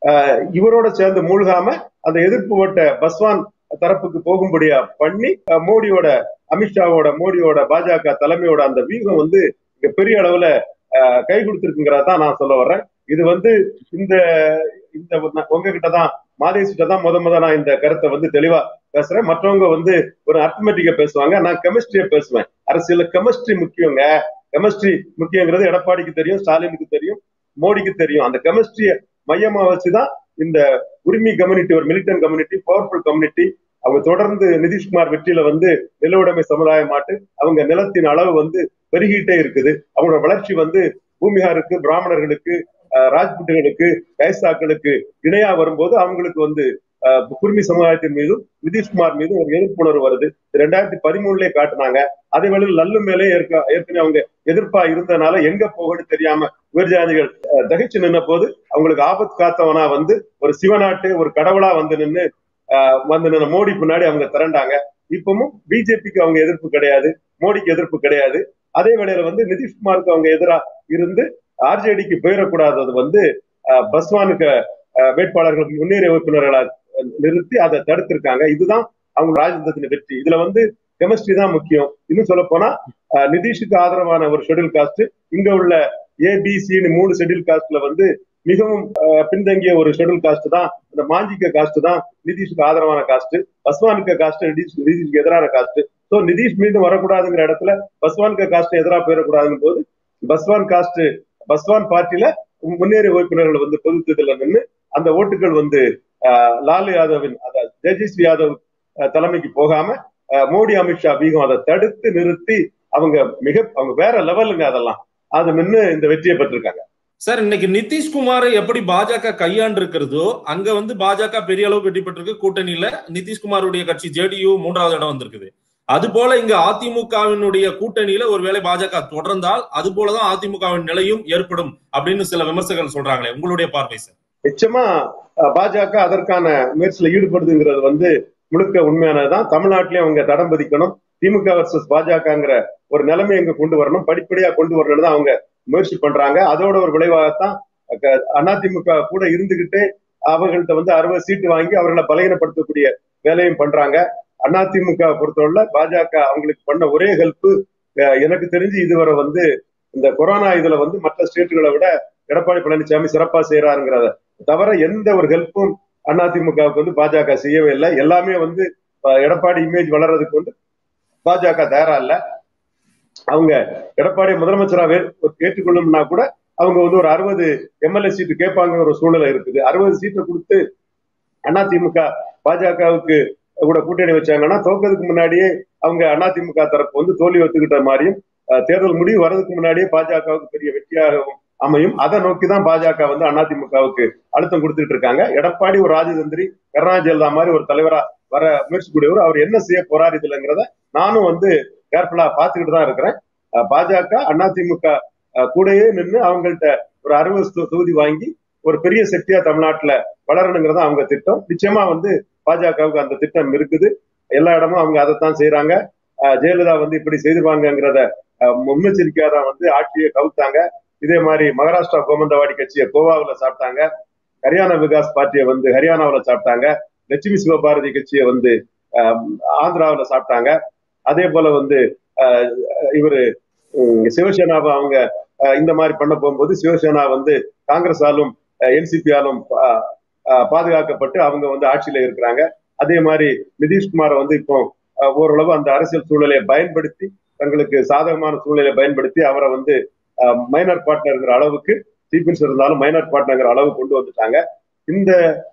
இவரோட சேர்ந்து மூழ்காம அந்த எதிர்ப்பு ஓட்ட பஸ்வான் தரப்புக்கு போகும்படியா பண்ணி மோடியோட அமித்ஷாவோட மோடியோட பாஜக தலைமையோட அந்த வீகம் வந்து பெரிய அளவுல கை கொடுத்திருக்குங்கிறத தான் நான் சொல்ல வர்றேன் இது வந்து இந்த இந்த உங்ககிட்ட தான் மாதேசிட்ட தான் முத முத நான் இந்த கருத்தை வந்து தெளிவா பேசுறேன் மற்றவங்க வந்து ஒரு அர்த்தமெட்டிக்க பேசுவாங்க நான் கெமிஸ்ட்ரியை பேசுவேன் அரசியல் கெமிஸ்ட்ரி முக்கியங்க கெமிஸ்ட்ரி முக்கியங்கிறது எடப்பாடிக்கு தெரியும் ஸ்டாலினுக்கு தெரியும் மோடிக்கு தெரியும் அந்த கெமிஸ்ட்ரியை மையமா வச்சுதான் இந்த உரிமை கம்யூனிட்டி ஒரு மிலிட்டன் கம்யூனிட்டி பவர்ஃபுல் கம்யூனிட்டி அவங்க தொடர்ந்து நிதிஷ்குமார் வெற்றியில வந்து நிலவுடைமை சமுதாயமாட்டு அவங்க நிலத்தின் அளவு வந்து பெருகிட்டே இருக்குது அவங்களோட வளர்ச்சி வந்து பூமிகாருக்கு பிராமணர்களுக்கு ராஜ்புட்டுகளுக்கு கைசாக்களுக்கு இணையா வரும்போது அவங்களுக்கு வந்து குர்மி சமுதாயத்தின் மீதும் நிதிஷ்குமார் மீதும் ஒரு எதிர்ப்புணர்வு வருது ரெண்டாயிரத்தி பதிமூணுலயே காட்டினாங்க அதே வேளையில் லல்லு மேலே ஏற்க ஏற்கனவே அவங்க எதிர்ப்பா இருந்தனால எங்க போகணும்னு தெரியாம உயர்ஜாதிகள் தகைச்சு நின்ன போது அவங்களுக்கு ஆபத்து காத்தவனா வந்து ஒரு சிவநாட்டு ஒரு கடவுளா வந்து நின்று வந்து நின்ன மோடி பின்னாடி அவங்க திரண்டாங்க இப்பவும் பிஜேபிக்கு அவங்க எதிர்ப்பு கிடையாது மோடிக்கு எதிர்ப்பு கிடையாது அதே வேளையில வந்து நிதிஷ்குமாருக்கு அவங்க எதிரா இருந்து ஆர்ஜேடிக்கு போயிடக்கூடாதது வந்து பஸ்வானுக்கு வேட்பாளர்கள் முன்னேறிய உறுப்பினர்களை நிறுத்தி அதை தடுத்திருக்காங்க இதுதான் அவங்க ராஜதந்திர வெற்றி இதுல வந்து கெமிஸ்ட்ரி தான் முக்கியம் இன்னும் சொல்ல போனா நிதிஷுக்கு ஆதரவான ஒரு ஷெடியூல் காஸ்ட் இங்க உள்ள ஏபிசின்னு மூணு ஷெடியூல் காஸ்ட்ல வந்து மிகவும் பின்தங்கிய ஒரு ஷெடியூல் காஸ்ட் தான் இந்த மாஞ்சிக்க காஸ்ட் தான் நிதிஷுக்கு ஆதரவான காஸ்ட் பஸ்வானுக்கு காஸ்ட் நிதிஷ் நிதிஷுக்கு எதிரான காஸ்ட் ஸோ நிதிஷ் மீது வரக்கூடாதுங்கிற இடத்துல பஸ்வானுக்கு காஸ்ட் எதிராக போயிடக்கூடாதுன்னு போது பஸ்வான் காஸ்ட் பஸ்வான் பார்ட்டியில முன்னேறிய உறுப்பினர்கள் வந்து பொதுத்ததில் நின்று அந்த ஓட்டுகள் வந்து லாலு யாதவின் தேஜஸ்வி யாதவ் தலைமைக்கு போகாம மோடி அமித்ஷா வீகம் அதை தடுத்து நிறுத்தி அவங்க மிக அவங்க வேற லெவலுங்க அதெல்லாம் அது நின்று இந்த வெற்றியை பெற்றிருக்காங்க சார் இன்னைக்கு நிதிஷ்குமார் எப்படி பாஜக கையாண்டு இருக்கிறதோ அங்க வந்து பாஜக பெரிய அளவுக்கு வெற்றி பெற்றிருக்கு கூட்டணியில நிதிஷ்குமாருடைய கட்சி ஜேடியு மூன்றாவது இடம் வந்திருக்குது அது போல இங்க அதிமுகவினுடைய கூட்டணியில ஒருவேளை பாஜக தொடர்ந்தால் அது போலதான் அதிமுகவின் நிலையும் ஏற்படும் அப்படின்னு சில விமர்சகர்கள் சொல்றாங்களே உங்களுடைய பார்வை சார் நிச்சயமா பாஜக அதற்கான முயற்சியில ஈடுபடுதுங்கிறது வந்து முழுக்க உண்மையானதுதான் தமிழ்நாட்டிலேயே அவங்க தடம் பதிக்கணும் திமுக வர்சஸ் பாஜகங்கிற ஒரு நிலைமை இங்க கொண்டு வரணும் படிப்படியா கொண்டு வரணும்னு தான் அவங்க முயற்சி பண்றாங்க அதோட ஒரு விளைவாகத்தான் அதிமுக கூட இருந்துகிட்டு அவர்கள்ட்ட வந்து அறுபது சீட்டு வாங்கி அவர்களை பலகீனப்படுத்தக்கூடிய வேலையும் பண்றாங்க அதிமுக பொறுத்தவரை பாஜக அவங்களுக்கு பண்ண ஒரே ஹெல்ப் எனக்கு தெரிஞ்சு இதுவரை வந்து இந்த கொரோனா இதுல வந்து மற்ற ஸ்டேட்டுகளை விட எடப்பாடி பழனிசாமி சிறப்பா செய்யறாருங்கிறத தவிர எந்த ஒரு ஹெல்ப்பும் அதிமுகவுக்கு வந்து பாஜக செய்யவே இல்லை எல்லாமே வந்து எடப்பாடி இமேஜ் வளர்றதுக்கு வந்து பாஜக தயாரா இல்ல அவங்க எடப்பாடி முதலமைச்சரா ஏற்றுக்கொள்ளணும்னா கூட அவங்க வந்து ஒரு அறுபது எம்எல்ஏ சீட்டு கேட்பாங்க ஒரு சூழ்நிலை இருக்குது அறுபது சீட்டை கொடுத்து அதிமுக பாஜகவுக்கு கூட கூட்டணி வச்சாங்கன்னா தோக்கிறதுக்கு முன்னாடியே அவங்க அதிமுக தரப்பு வந்து தோல்வி ஒத்துக்கிட்ட மாதிரியும் தேர்தல் முடிவு வர்றதுக்கு முன்னாடியே பாஜகவுக்கு பெரிய வெற்றியாகவும் அமையும் அதை நோக்கி தான் பாஜக வந்து அதிமுகவுக்கு அழுத்தம் கொடுத்துட்டு இருக்காங்க எடப்பாடி ஒரு ராஜதந்திரி கருணாநிதி ஜெயலலிதா மாதிரி ஒரு தலைவரா வர முயற்சி கூடியவர் அவர் என்ன செய்ய போறாரு இதுலங்கிறத நானும் வந்து கேர்ஃபுல்லா பாத்துக்கிட்டு தான் இருக்கிறேன் பாஜக அதிமுக கூடயே நின்று அவங்கள்ட்ட ஒரு அறுபது தொகுதி வாங்கி ஒரு பெரிய சக்தியா தமிழ்நாட்டுல வளரணுங்கிறத அவங்க திட்டம் நிச்சயமா வந்து பாஜகவுக்கு அந்த திட்டம் இருக்குது எல்லா இடமும் அவங்க அதைத்தான் செய்யறாங்க ஜெயலலிதா வந்து இப்படி செய்திருவாங்கிறத முன்னெச்சரிக்கையா தான் வந்து ஆட்சியை கவுத்தாங்க இதே மாதிரி மகாராஷ்டிரா கோமந்தவாடி கட்சியை கோவாவில் சாப்பிட்டாங்க ஹரியானா விகாஸ் பார்ட்டியை வந்து ஹரியானாவில் சாப்பிட்டாங்க லட்சுமி சிவபாரதி கட்சியை வந்து ஆந்திராவில் சாப்பிட்டாங்க அதே போல வந்து இவரு சிவசேனாவை அவங்க இந்த மாதிரி பண்ண போகும்போது சிவசேனா வந்து காங்கிரஸாலும் என்சிபியாலும் பாதுகாக்கப்பட்டு அவங்க வந்து ஆட்சியில இருக்கிறாங்க அதே மாதிரி நிதிஷ்குமாரை வந்து இப்போ ஓரளவு அந்த அரசியல் சூழலை பயன்படுத்தி தங்களுக்கு சாதகமான சூழ்நிலையை பயன்படுத்தி அவரை வந்து மைனர் பார்ட்னர்ங்கிற அளவுக்கு சீஃப் மினிஸ்டர் இருந்தாலும் மைனர் பார்ட்னர்ங்கிற அளவு கொண்டு வந்துட்டாங்க இந்த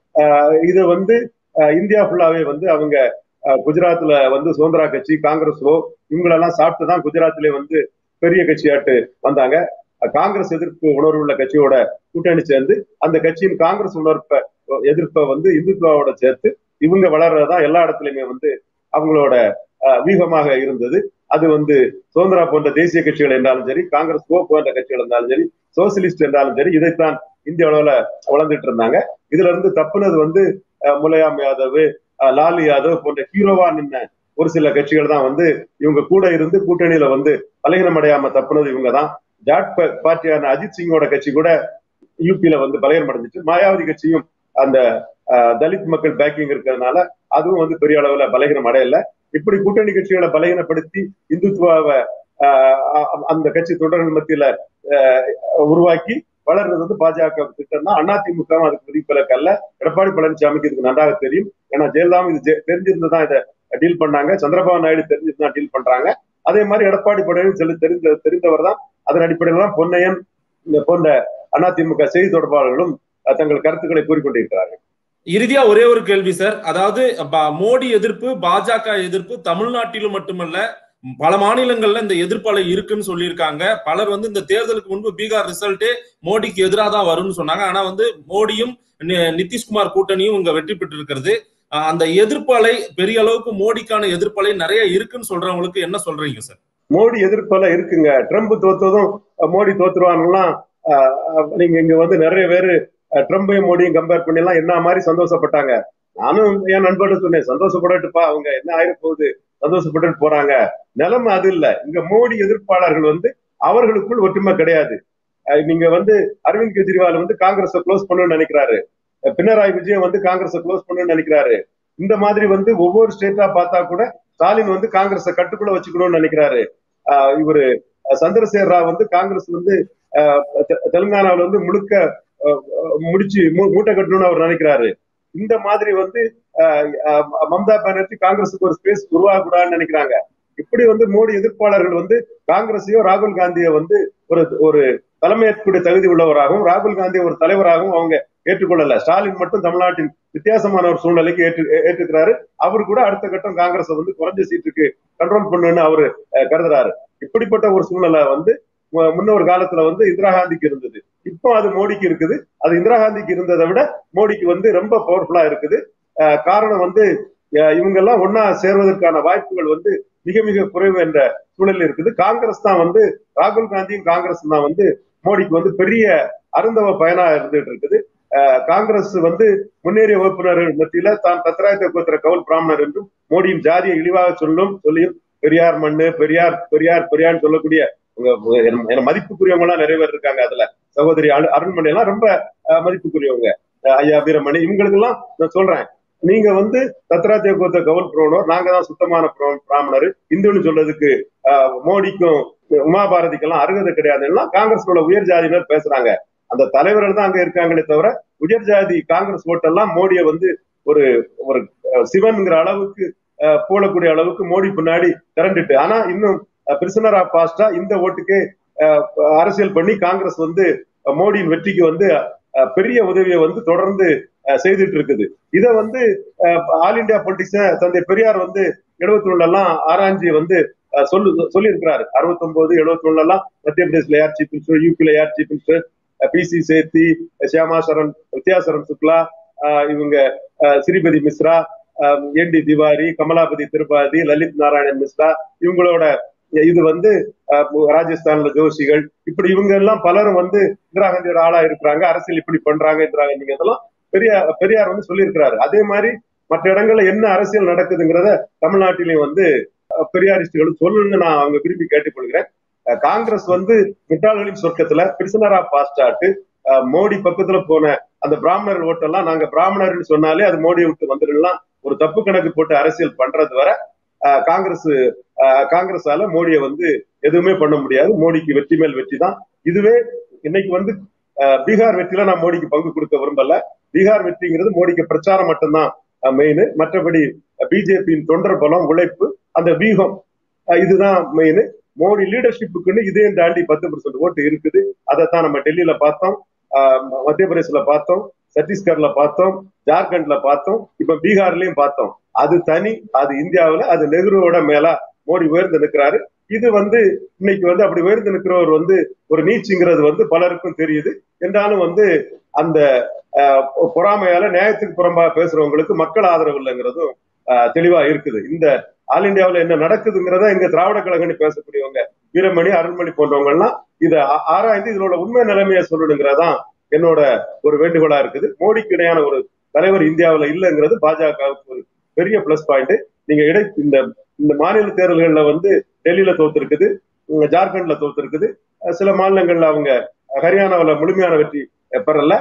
இது வந்து இந்தியா ஃபுல்லாவே வந்து அவங்க குஜராத்ல வந்து சுதந்திரா கட்சி காங்கிரஸோ இவங்களெல்லாம் சாப்பிட்டு தான் குஜராத்லயே வந்து பெரிய கட்சியாட்டு வந்தாங்க காங்கிரஸ் எதிர்ப்பு உணர்வு உள்ள கட்சியோட கூட்டணி சேர்ந்து அந்த கட்சியின் காங்கிரஸ் உணர்ப்பை எதிர்ப்பை வந்து இந்துத்துவாவோட சேர்த்து இவங்க வளர்றதுதான் எல்லா இடத்துலயுமே வந்து அவங்களோட வியூகமாக இருந்தது அது வந்து சுதந்திரா போன்ற தேசிய கட்சிகள் என்றாலும் சரி காங்கிரஸ் கோ போன்ற கட்சிகள் இருந்தாலும் சரி சோசியலிஸ்ட் என்றாலும் சரி இதைத்தான் இந்திய அளவுல வளர்ந்துட்டு இருந்தாங்க இதுல இருந்து தப்புனது வந்து முலையாம் யாதவ் லாலு யாதவ் போன்ற ஹீரோவா நின்ன ஒரு சில கட்சிகள் தான் வந்து இவங்க கூட இருந்து கூட்டணியில வந்து பலகீனம் அடையாம தப்புனது இவங்க தான் ஜாட் பார்ட்டியான அஜித் சிங்கோட கட்சி கூட யூபியில வந்து பலகீனம் அடைஞ்சிச்சு மாயாவதி கட்சியும் அந்த தலித் மக்கள் பேக்கிங் இருக்கிறதுனால அதுவும் வந்து பெரிய அளவுல பலகீனம் அடையல இப்படி கூட்டணி கட்சிகளை பலகீனப்படுத்தி இந்துத்துவாவை அந்த கட்சி தொடர்கள் மத்தியில உருவாக்கி வளர்றது வந்து பாஜக திட்டம் தான் அதிமுக அதுக்கு விதிப்பிலக்கு அல்ல எடப்பாடி பழனிசாமிக்கு இதுக்கு நன்றாக தெரியும் ஏன்னா ஜெயலலிதாவும் இது தெரிஞ்சிருந்துதான் இதை டீல் பண்ணாங்க சந்திரபாபு நாயுடு தெரிஞ்சிருந்தான் டீல் பண்றாங்க அதே மாதிரி எடப்பாடி பழனிசாமி தெரிந்த தெரிந்தவர் தான் அதன் அடிப்படையில் தான் பொன்னையன் போன்ற அதிமுக செய்தி தொடர்பாளர்களும் தங்கள் கருத்துக்களை கூறிக்கொண்டிருக்கிறார்கள் இறுதியா ஒரே ஒரு கேள்வி சார் அதாவது மோடி எதிர்ப்பு பாஜக எதிர்ப்பு தமிழ்நாட்டிலும் மட்டுமல்ல பல மாநிலங்கள்ல இந்த எதிர்ப்பலை இருக்குன்னு சொல்லியிருக்காங்க பலர் வந்து இந்த தேர்தலுக்கு முன்பு பீகார் ரிசல்ட்டே மோடிக்கு எதிராக தான் வரும்னு சொன்னாங்க ஆனா வந்து மோடியும் நிதிஷ்குமார் கூட்டணியும் இங்க வெற்றி பெற்று இருக்கிறது அந்த எதிர்ப்பலை பெரிய அளவுக்கு மோடிக்கான எதிர்ப்பலை நிறைய இருக்குன்னு சொல்றவங்களுக்கு என்ன சொல்றீங்க சார் மோடி எதிர்ப்பலை இருக்குங்க ட்ரம்ப் தோத்ததும் மோடி தோத்துருவாங்கலாம் நீங்க இங்க வந்து நிறைய பேரு ட்ரம்பையும் மோடியும் கம்பேர் பண்ணி எல்லாம் என்ன மாதிரி சந்தோஷப்பட்டாங்க நானும் என் நண்பர்கிட்ட சொன்னேன் சந்தோஷப்படட்டுப்பா அவங்க என்ன ஆயிர போகுது சந்தோஷப்பட்டு போறாங்க நிலைமை அது இல்ல இங்க மோடி எதிர்ப்பாளர்கள் வந்து அவர்களுக்குள் ஒற்றுமை கிடையாது நீங்க வந்து அரவிந்த் கெஜ்ரிவால் வந்து காங்கிரஸை க்ளோஸ் பண்ணணும்னு நினைக்கிறாரு பினராயி விஜயன் வந்து காங்கிரஸை க்ளோஸ் பண்ணணும்னு நினைக்கிறாரு இந்த மாதிரி வந்து ஒவ்வொரு ஸ்டேட்டா பார்த்தா கூட ஸ்டாலின் வந்து காங்கிரஸை கட்டுக்குள்ள வச்சுக்கணும்னு நினைக்கிறாரு இவரு சந்திரசேகர் ராவ் வந்து காங்கிரஸ் வந்து தெலுங்கானாவில் வந்து முழுக்க முடிச்சு மூட்டை கட்டணும்னு அவர் நினைக்கிறாரு இந்த மாதிரி வந்து மம்தா பானர்ஜி காங்கிரஸுக்கு ஒரு ஸ்பேஸ் உருவாகக்கூடாதுன்னு நினைக்கிறாங்க இப்படி வந்து மோடி எதிர்ப்பாளர்கள் வந்து காங்கிரஸையோ ராகுல் காந்தியை வந்து ஒரு ஒரு தலைமையேற்கக்கூடிய தகுதி உள்ளவராகவும் ராகுல் காந்தியை ஒரு தலைவராகவும் அவங்க ஏற்றுக்கொள்ளல ஸ்டாலின் மட்டும் தமிழ்நாட்டின் வித்தியாசமான ஒரு சூழ்நிலைக்கு ஏற்று ஏற்றுக்கிறாரு அவரு கூட அடுத்த கட்டம் காங்கிரஸை வந்து குறைஞ்ச சீட்டுக்கு கண்ட்ரோல் பண்ணுன்னு அவரு கருதுறாரு இப்படிப்பட்ட ஒரு சூழ்நிலை வந்து முன்னொரு காலத்துல வந்து இந்திரா காந்திக்கு இருந்தது இப்போ அது மோடிக்கு இருக்குது அது இந்திரா காந்திக்கு இருந்ததை விட மோடிக்கு வந்து ரொம்ப பவர்ஃபுல்லா இருக்குது காரணம் வந்து இவங்க எல்லாம் ஒன்னா சேர்வதற்கான வாய்ப்புகள் வந்து மிக மிக குறைவு என்ற சூழல் இருக்குது காங்கிரஸ் தான் வந்து ராகுல் காந்தியும் காங்கிரஸ் தான் வந்து மோடிக்கு வந்து பெரிய அருந்தவ பயனா இருந்துட்டு இருக்குது காங்கிரஸ் வந்து முன்னேறிய வகுப்பினர்கள் மத்தியில தான் தத்ராயத்தை கோத்திர கவுல் பிராமணர் என்றும் மோடியின் ஜாதியை இழிவாக சொல்லும் சொல்லியும் பெரியார் மண்ணு பெரியார் பெரியார் பெரியார்னு சொல்லக்கூடிய மதிப்புக்குரியவங்க எல்லாம் நிறைய பேர் இருக்காங்க அதுல சகோதரி அருண்மணி எல்லாம் ரொம்ப மதிப்புக்குரியவங்க ஐயா வீரமணி இவங்களுக்கு எல்லாம் நான் சொல்றேன் நீங்க வந்து தத்ராத்திய கோத்த கவுல் புரோனோர் நாங்க தான் சுத்தமான பிராமணர் இந்துன்னு சொல்றதுக்கு மோடிக்கும் உமாபாரதிக்கெல்லாம் அருகதை கிடையாதுன்னா காங்கிரஸோட உயர் ஜாதியினர் பேசுறாங்க அந்த தலைவர்கள் தான் அங்க இருக்காங்களே தவிர உயர் ஜாதி காங்கிரஸ் ஓட்டெல்லாம் மோடியை வந்து ஒரு ஒரு சிவன்ங்கிற அளவுக்கு போடக்கூடிய அளவுக்கு மோடி பின்னாடி திரண்டுட்டு ஆனா இன்னும் பிரிசனர் ஆஃப் பாஸ்டா இந்த ஓட்டுக்கு அரசியல் பண்ணி காங்கிரஸ் வந்து மோடியின் வெற்றிக்கு வந்து பெரிய உதவியை வந்து தொடர்ந்து செய்துட்டு இருக்குது இத வந்து ஆல் இண்டியா பொலிட்டிக்ஸ் தந்தை பெரியார் வந்து எழுபத்தி ஒண்ணுல எல்லாம் ஆராய்ச்சி வந்து சொல்லு சொல்லி இருக்கிறாரு அறுபத்தி ஒன்பது எழுபத்தி ஒண்ணுல எல்லாம் மத்திய பிரதேஷ்ல யார் சீஃப் மினிஸ்டர் யூபில யார் சீஃப் மினிஸ்டர் பி சி சேத்தி சியாமா சரண் வித்யாசரன் சுக்லா இவங்க ஸ்ரீபதி மிஸ்ரா என் டி திவாரி கமலாபதி திருபாதி லலித் நாராயணன் மிஸ்ரா இவங்களோட இது வந்து ராஜஸ்தான்ல ஜோஷிகள் இப்படி இவங்க எல்லாம் பலரும் வந்து இந்திரா காந்தியோட ஆளா இருக்கிறாங்க அரசியல் இப்படி பண்றாங்க இந்திரா காந்தி இதெல்லாம் பெரிய பெரியார் வந்து சொல்லியிருக்கிறாரு அதே மாதிரி மற்ற இடங்கள்ல என்ன அரசியல் நடக்குதுங்கிறத தமிழ்நாட்டிலையும் வந்து பெரியாரிஸ்டுகள் சொல்லணும்னு நான் அவங்க விரும்பி கேட்டுக்கொள்கிறேன் காங்கிரஸ் வந்து முட்டாள்களின் சொர்க்கத்துல பிரிசனர் ஆஃப் பாஸ்டாட்டு மோடி பக்கத்துல போன அந்த பிராமணர் ஓட்டெல்லாம் நாங்க பிராமணர்னு சொன்னாலே அது மோடியை விட்டு வந்துடலாம் ஒரு தப்பு கணக்கு போட்டு அரசியல் பண்றது வரை காங்கிரஸ் காங்கிரஸால மோடியை வந்து எதுவுமே பண்ண முடியாது மோடிக்கு வெற்றி மேல் வெற்றி தான் இதுவே இன்னைக்கு வந்து பீகார் வெற்றியில நான் மோடிக்கு பங்கு கொடுக்க விரும்பல பீகார் வெற்றிங்கிறது மோடிக்கு பிரச்சாரம் மட்டும்தான் மெயின் மற்றபடி பிஜேபியின் தொண்டர் பலம் உழைப்பு அந்த வீகம் இதுதான் மெயின் மோடி லீடர்ஷிப்புக்குன்னு இதையும் தாண்டி பத்து பர்சன்ட் ஓட்டு இருக்குது அதைத்தான் நம்ம டெல்லியில பார்த்தோம் மத்திய பிரதேசல பார்த்தோம் சத்தீஸ்கர்ல பார்த்தோம் ஜார்க்கண்ட்ல பார்த்தோம் இப்ப பீகார்லயும் பார்த்தோம் அது தனி அது இந்தியாவில அது நெஹ்ருவோட மேல மோடி உயர்ந்து நிற்கிறாரு இது வந்து இன்னைக்கு வந்து அப்படி உயர்ந்து நிற்கிறவர் வந்து ஒரு நீச்சுங்கிறது வந்து பலருக்கும் தெரியுது என்றாலும் வந்து அந்த பொறாமையால நியாயத்துக்கு புறம்பா பேசுறவங்களுக்கு மக்கள் ஆதரவு இல்லைங்கிறதும் தெளிவா இருக்குது இந்த ஆல் இந்தியாவில் என்ன நடக்குதுங்கிறத இங்க திராவிட கழகம்னு பேசக்கூடியவங்க வீரமணி அருள்மணி போன்றவங்க எல்லாம் இதை ஆராய்ந்து இதனோட உண்மை நிலைமையை சொல்லணுங்கிறதான் என்னோட ஒரு வேண்டுகோளா இருக்குது மோடிக்கு இணையான ஒரு தலைவர் இந்தியாவில இல்லைங்கிறது பாஜகவுக்கு ஒரு பெரிய பிளஸ் பாயிண்ட் நீங்க இடை இந்த இந்த மாநில தேர்தல்கள்ல வந்து டெல்லியில தோத்துருக்குது ஜார்க்கண்ட்ல தோத்துருக்குது சில மாநிலங்கள்ல அவங்க ஹரியானாவில் முழுமையான வெற்றி பெறல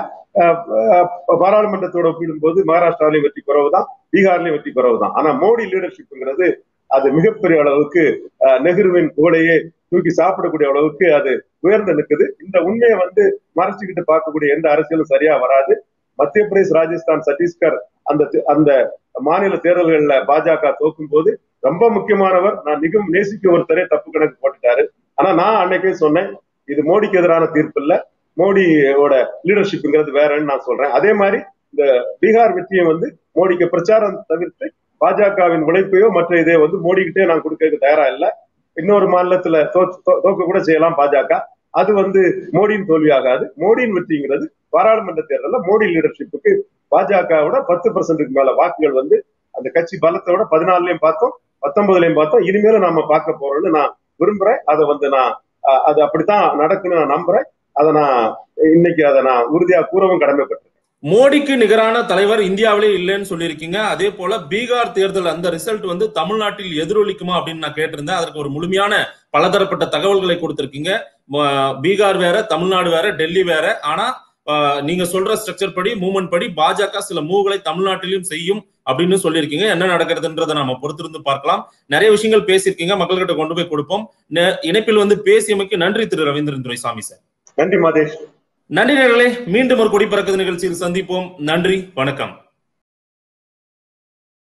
பாராளுமன்றத்தோட ஒப்பிடும்போது மகாராஷ்டிராலையும் வெற்றி குறவு தான் பீகார்லயும் வெற்றி குறவு தான் ஆனா மோடி லீடர்ஷிப்ங்கிறது அது மிகப்பெரிய அளவுக்கு நெஹ்ருவின் புகழையே தூக்கி சாப்பிடக்கூடிய அளவுக்கு அது உயர்ந்து நிற்குது இந்த உண்மையை வந்து மறைச்சுக்கிட்டு பார்க்கக்கூடிய எந்த அரசியலும் சரியா வராது மத்திய பிரதேஷ் ராஜஸ்தான் சத்தீஸ்கர் அந்த அந்த மாநில தேர்தல்கள்ல பாஜக தோக்கும் போது ரொம்ப முக்கியமானவர் நான் மிகவும் நேசிக்க ஒருத்தரே தப்பு கணக்கு போட்டுட்டாரு ஆனா நான் அன்னைக்கே சொன்னேன் இது மோடிக்கு எதிரான தீர்ப்பு இல்ல மோடியோட லீடர்ஷிப்ங்கிறது வேறன்னு நான் சொல்றேன் அதே மாதிரி இந்த பீகார் வெற்றியை வந்து மோடிக்கு பிரச்சாரம் தவிர்த்து பாஜகவின் உழைப்பையோ மற்ற இதே வந்து மோடிக்கிட்டே நான் கொடுக்கறதுக்கு தயாரா இல்ல இன்னொரு மாநிலத்துல தோக்க கூட செய்யலாம் பாஜக அது வந்து மோடியின் தோல்வி ஆகாது மோடியின் வெற்றிங்கிறது பாராளுமன்ற தேர்தலில் மோடி லீடர்ஷிப்புக்கு பாஜகவோட பத்து பர்சன்ட்டுக்கு மேல வாக்குகள் வந்து அந்த கட்சி பலத்தோட பதினாலுலயும் பார்த்தோம் பத்தொன்பதுலயும் பார்த்தோம் இனிமேலும் நாம பார்க்க போறோம்னு நான் விரும்புறேன் அதை வந்து நான் அது அப்படித்தான் நடக்குன்னு நான் நம்புறேன் அதை நான் இன்னைக்கு அதை நான் உறுதியா கூறவும் கடமைப்பட்டிருக்கேன் மோடிக்கு நிகரான தலைவர் இந்தியாவிலே இல்லைன்னு சொல்லியிருக்கீங்க அதே போல பீகார் தேர்தல் அந்த ரிசல்ட் வந்து தமிழ்நாட்டில் எதிரொலிக்குமா அப்படின்னு நான் கேட்டிருந்தேன் அதற்கு ஒரு முழுமையான பலதரப்பட்ட தகவல்களை கொடுத்திருக்கீங்க பீகார் வேற தமிழ்நாடு வேற டெல்லி வேற ஆனா நீங்க சொல்ற ஸ்ட்ரக்சர் படி மூவ்மெண்ட் படி பாஜக சில மூவ்களை தமிழ்நாட்டிலும் செய்யும் அப்படின்னு சொல்லியிருக்கீங்க என்ன நடக்கிறதுன்றதை நாம பொறுத்திருந்து பார்க்கலாம் நிறைய விஷயங்கள் பேசியிருக்கீங்க மக்கள்கிட்ட கொண்டு போய் கொடுப்போம் இணைப்பில் வந்து பேசியமைக்கு நன்றி திரு ரவீந்திரன் துரைசாமி சார் நன்றி மாதேஷ் நன்றி நேர்களே மீண்டும் ஒரு குடிப்பறக்குது நிகழ்ச்சியில் சந்திப்போம் நன்றி வணக்கம்